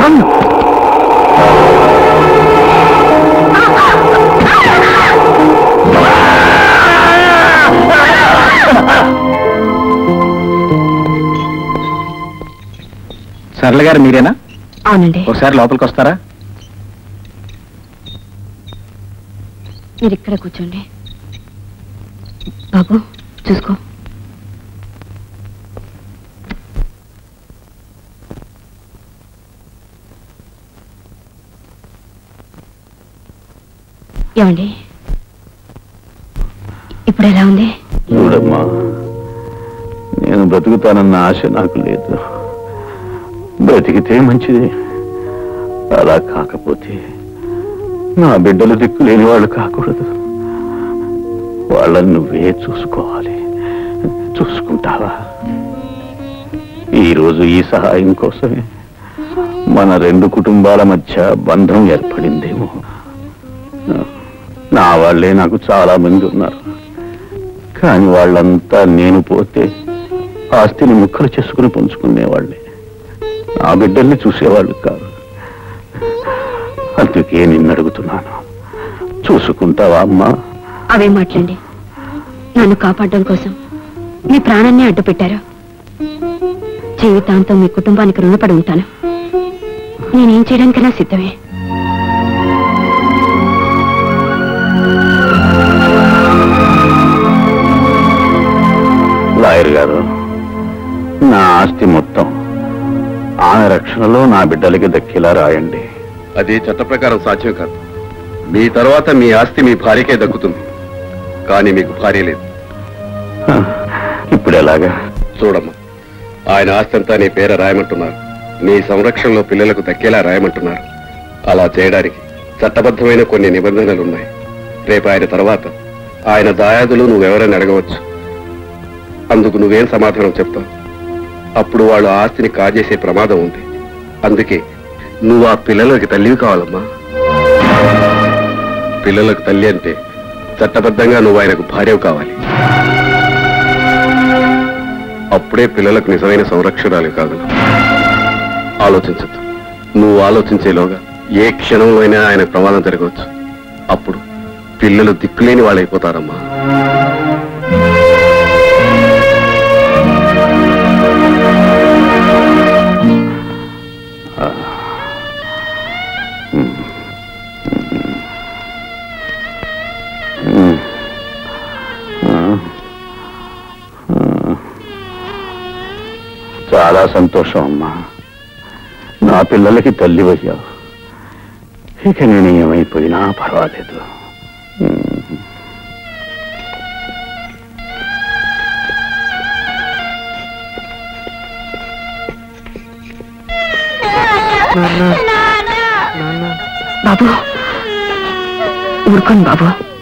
సరళ గారు మీరేనా అవునండి ఒకసారి లోపలికి వస్తారా మీరు ఇక్కడ కూర్చోండి బాబు చూసుకో ఏమండి ఇప్పుడు ఎలా ఉంది చూడమ్మా నేను బ్రతుకుతానన్న ఆశ నాకు లేదు బ్రతికితే మంచిది అలా కాకపోతే నా బిడ్డలు దిక్కు లేని వాళ్ళు కాకూడదు వాళ్ళని నువ్వే చూసుకోవాలి చూసుకుంటావా ఈరోజు ఈ సహాయం కోసమే మన రెండు కుటుంబాల మధ్య బంధం ఏర్పడిందేమో నా వాళ్ళే నాకు చాలా మంది ఉన్నారు కానీ వాళ్ళంతా నేను పోతే ఆస్తిని ముక్కలు చేసుకుని పంచుకునేవాళ్ళే నా బిడ్డల్ని చూసేవాళ్ళు కాదు అందుకే నిన్ను అడుగుతున్నాను చూసుకుంటావా అమ్మా అవే మాట్లాడండి నన్ను కాపాడడం కోసం మీ ప్రాణాన్ని అడ్డు పెట్టారు జీవితాంతం మీ కుటుంబానికి రుణపడి ఉంటాను నేనేం చేయడానికైనా సిద్ధమే లాయర్ గారు నా ఆస్తి మొత్తం ఆమె రక్షణలో నా బిడ్డలకి దక్కేలా రాయండి అది చట్ట ప్రకారం సాధ్యం కాదు మీ తర్వాత మీ ఆస్తి మీ భార్యకే దక్కుతుంది కానీ మీకు భార్య లేదు హ, ఇప్పుడు ఎలాగా చూడమ్మా ఆయన ఆస్తి అంతా నీ పేర రాయమంటున్నారు నీ సంరక్షణలో పిల్లలకు దక్కేలా రాయమంటున్నారు అలా చేయడానికి చట్టబద్ధమైన కొన్ని నిబంధనలు ఉన్నాయి రేపు ఆయన తర్వాత ఆయన దాయాదులు నువ్వెవరని అడగవచ్చు అందుకు నువ్వేం సమాధానం చెప్తావు అప్పుడు వాళ్ళు ఆ ఆస్తిని కాజేసే ప్రమాదం ఉంది అందుకే నువ్వు ఆ పిల్లలకి తల్లివి కావాలమ్మా పిల్లలకు తల్లి అంటే చట్టబద్ధంగా నువ్వు ఆయనకు భార్యవు కావాలి అప్పుడే పిల్లలకు నిజమైన సంరక్షణాలు కాగలవు ఆలోచించద్దు నువ్వు ఆలోచించేలోగా ఏ క్షణంలో అయినా ఆయన ప్రమాదం జరగవచ్చు అప్పుడు పిల్లలు దిక్కులేని వాళ్ళైపోతారమ్మా ఉమ్. ఆ. ఆ. చాలా సంతోషం అమ్మా నా పిల్లలకి తల్లి అయ్యావు ఇక నేను ఏమైపోయినా పర్వాలేదు ఉమ్. బాబు ఊరుకోండి బాబు